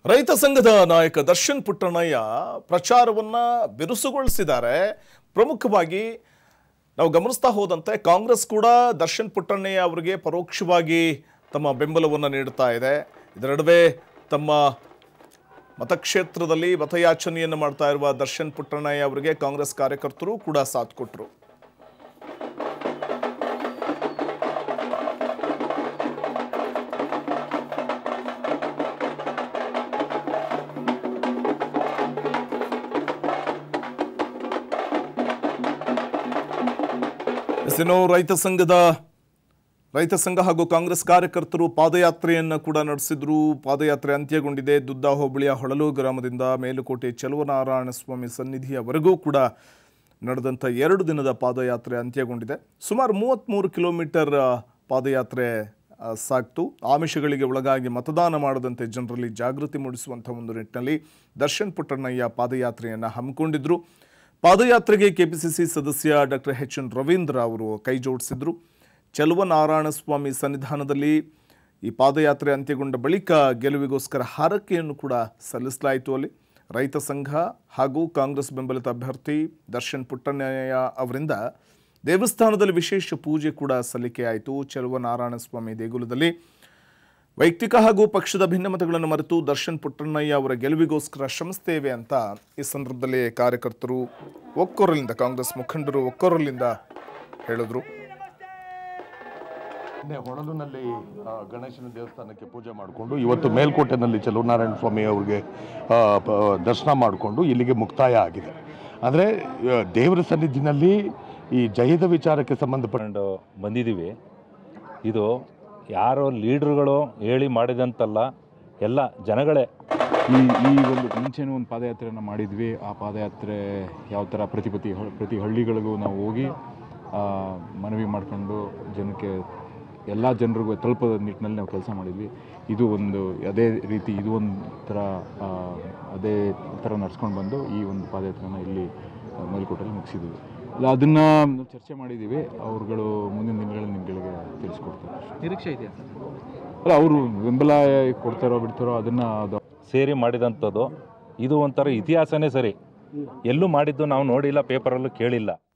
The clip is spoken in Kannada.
ರೈತ ಸಂಘದ ನಾಯಕ ದರ್ಶನ್ ಪುಟ್ಟಣ್ಣಯ್ಯ ಪ್ರಚಾರವನ್ನ ಬಿರುಸುಗೊಳಿಸಿದ್ದಾರೆ ಪ್ರಮುಖವಾಗಿ ನಾವು ಗಮನಿಸ್ತಾ ಹೋದಂತೆ ಕಾಂಗ್ರೆಸ್ ಕೂಡ ದರ್ಶನ್ ಪುಟ್ಟಣ್ಣಯ್ಯ ಅವರಿಗೆ ಪರೋಕ್ಷವಾಗಿ ತಮ್ಮ ಬೆಂಬಲವನ್ನು ನೀಡುತ್ತಾ ಇದೆ ಇದರ ನಡುವೆ ತಮ್ಮ ಮತಕ್ಷೇತ್ರದಲ್ಲಿ ಮತಯಾಚನೆಯನ್ನು ಮಾಡ್ತಾ ಇರುವ ದರ್ಶನ್ ಪುಟ್ಟಣ್ಣಯ್ಯ ಅವರಿಗೆ ಕಾಂಗ್ರೆಸ್ ಕಾರ್ಯಕರ್ತರು ಕೂಡ ಸಾಥ್ ಕೊಟ್ಟರು ಇನ್ನು ರೈತ ಸಂಘದ ರೈತ ಸಂಘ ಹಾಗೂ ಕಾಂಗ್ರೆಸ್ ಕಾರ್ಯಕರ್ತರು ಪಾದಯಾತ್ರೆಯನ್ನು ಕೂಡ ನಡೆಸಿದ್ರು ಪಾದಯಾತ್ರೆ ಅಂತ್ಯಗೊಂಡಿದೆ ದುದ್ದ ಹೋಬಳಿಯ ಹೊಳಲು ಗ್ರಾಮದಿಂದ ಮೇಲುಕೋಟೆ ಚಲುವನಾರಾಯಣ ಸ್ವಾಮಿ ಸನ್ನಿಧಿಯವರೆಗೂ ಕೂಡ ನಡೆದಂಥ ಎರಡು ದಿನದ ಪಾದಯಾತ್ರೆ ಅಂತ್ಯಗೊಂಡಿದೆ ಸುಮಾರು ಮೂವತ್ತ್ಮೂರು ಕಿಲೋಮೀಟರ್ ಆ, ಪಾದಯಾತ್ರೆ ಆ, ಸಾಗ್ತು ಆಮಿಷಗಳಿಗೆ ಒಳಗಾಗಿ ಮತದಾನ ಮಾಡದಂತೆ ಜನರಲ್ಲಿ ಜಾಗೃತಿ ಮೂಡಿಸುವಂಥ ಒಂದು ನಿಟ್ಟಿನಲ್ಲಿ ದರ್ಶನ್ ಪುಟ್ಟಣ್ಣಯ್ಯ ಪಾದಯಾತ್ರೆಯನ್ನು ಹಮ್ಮಿಕೊಂಡಿದ್ರು ಪಾದಯಾತ್ರೆಗೆ ಕೆಪಿಸಿಸಿ ಸದಸ್ಯ ಡಾಕ್ಟರ್ ಎಚ್ ಎನ್ ರವೀಂದ್ರ ಅವರು ಕೈ ಜೋಡಿಸಿದ್ರು ಚಲುವನಾರಾಯಣ ಸ್ವಾಮಿ ಸನ್ನಿಧಾನದಲ್ಲಿ ಈ ಪಾದಯಾತ್ರೆ ಅಂತ್ಯಗೊಂಡ ಬಳಿಕ ಗೆಲುವಿಗೋಸ್ಕರ ಹಾರಕೆಯನ್ನು ಕೂಡ ಸಲ್ಲಿಸಲಾಯಿತು ಅಲ್ಲಿ ರೈತ ಸಂಘ ಹಾಗೂ ಕಾಂಗ್ರೆಸ್ ಬೆಂಬಲಿತ ಅಭ್ಯರ್ಥಿ ದರ್ಶನ್ ಪುಟ್ಟಣ್ಣಯ್ಯ ಅವರಿಂದ ದೇವಸ್ಥಾನದಲ್ಲಿ ವಿಶೇಷ ಪೂಜೆ ಕೂಡ ಸಲ್ಲಿಕೆಯಾಯಿತು ಚಲುವನಾರಾಯಣ ಸ್ವಾಮಿ ದೇಗುಲದಲ್ಲಿ ವೈಯಕ್ತಿಕ ಹಾಗೂ ಪಕ್ಷದ ಭಿನ್ನಮತಗಳನ್ನು ಮರೆತು ದರ್ಶನ್ ಪುಟ್ಟಣ್ಣಯ್ಯ ಅವರ ಗೆಲುವಿಗೋಸ್ಕರ ಶ್ರಮಿಸ್ತೇವೆ ಅಂತ ಈ ಸಂದರ್ಭದಲ್ಲಿ ಕಾರ್ಯಕರ್ತರು ಒಕ್ಕೊರಲಿಂದ ಕಾಂಗ್ರೆಸ್ ಮುಖಂಡರು ಒಕ್ಕೊರಲಿಂದ ಹೇಳಿದ್ರು ನಿನ್ನೆ ಹೊಳಲಿನಲ್ಲಿ ಆ, ಗಣೇಶನ ದೇವಸ್ಥಾನಕ್ಕೆ ಪೂಜೆ ಮಾಡಿಕೊಂಡು ಇವತ್ತು ಮೇಲ್ಕೋಟೆನಲ್ಲಿ ಚಲುವನಾರಾಯಣ ಸ್ವಾಮಿ ಅವ್ರಿಗೆ ಆ, ಪ- ದರ್ಶನ ಮಾಡಿಕೊಂಡು ಇಲ್ಲಿಗೆ ಮುಕ್ತಾಯ ಆಗಿದೆ ಆದರೆ ದೇವರ ಸನ್ನಿಧಿನಲ್ಲಿ ಈ ಜಯದ ವಿಚಾರಕ್ಕೆ ಸಂಬಂಧಪಟ್ಟ ತಗೊಂಡು ಬಂದಿದ್ದೀವಿ ಇದು ಯಾರೋ ಲೀಡ್ರುಗಳು ಹೇಳಿ ಮಾಡಿದಂತಲ್ಲ ಎಲ್ಲ ಜನಗಳೇ ಈ ಈ ಒಂದು ಮುಂಚೆನೂ ಒಂದು ಪಾದಯಾತ್ರೆಯನ್ನು ಮಾಡಿದ್ವಿ ಆ ಪಾದಯಾತ್ರೆ ಯಾವ ಥರ ಪ್ರತಿ ಪ್ರತಿ ಹ- ಪ್ರತಿ ಹಳ್ಳಿಗಳಿಗೂ ನಾವು ಹೋಗಿ ಆ, ಮನವಿ ಮಾಡಿಕೊಂಡು ಜನಕ್ಕೆ ಎಲ್ಲ ಜನರಿಗೂ ತಲುಪೋ ನಿಟ್ಟಿನಲ್ಲಿ ನಾವು ಕೆಲಸ ಮಾಡಿದ್ವಿ ಇದು ಒಂದು ಅದೇ ರೀತಿ ಇದು ಒಂದು ಥರ ಆ, ಅದೇ ಥರ ನಡ್ಸ್ಕೊಂಡು ಬಂದು ಈ ಒಂದು ಪಾದಯಾತ್ರೆನ ಇಲ್ಲಿ ಆ, ಮೇಲ್ಕೋಟೆಯಲ್ಲಿ ಮುಗಿಸಿದ್ವಿ ಅಲ್ಲ ಅದನ್ನು ಚರ್ಚೆ ಮಾಡಿದ್ದೀವಿ ಅವ್ರುಗಳು ಮುಂದಿನ ದಿನಗಳಲ್ಲಿ ನಿಮ್ಗಳಿಗೆ ತಿಳಿಸ್ಕೊಡ್ತಾರೆ ನಿರೀಕ್ಷೆ ಇದೆಯಾ ಸರ್ ಅಲ್ಲ ಅವರು ಬೆಂಬಲ ಕೊಡ್ತಾರೋ ಬಿಡ್ತಾರೋ ಅದನ್ನು ಅದು ಸೇರಿ ಮಾಡಿದಂಥದ್ದು ಇದು ಒಂಥರ ಇತಿಹಾಸನೇ ಸರಿ ಎಲ್ಲೂ ಮಾಡಿದ್ದು ನಾವು ನೋಡಿಲ್ಲ ಪೇಪರಲ್ಲೂ ಕೇಳಿಲ್ಲ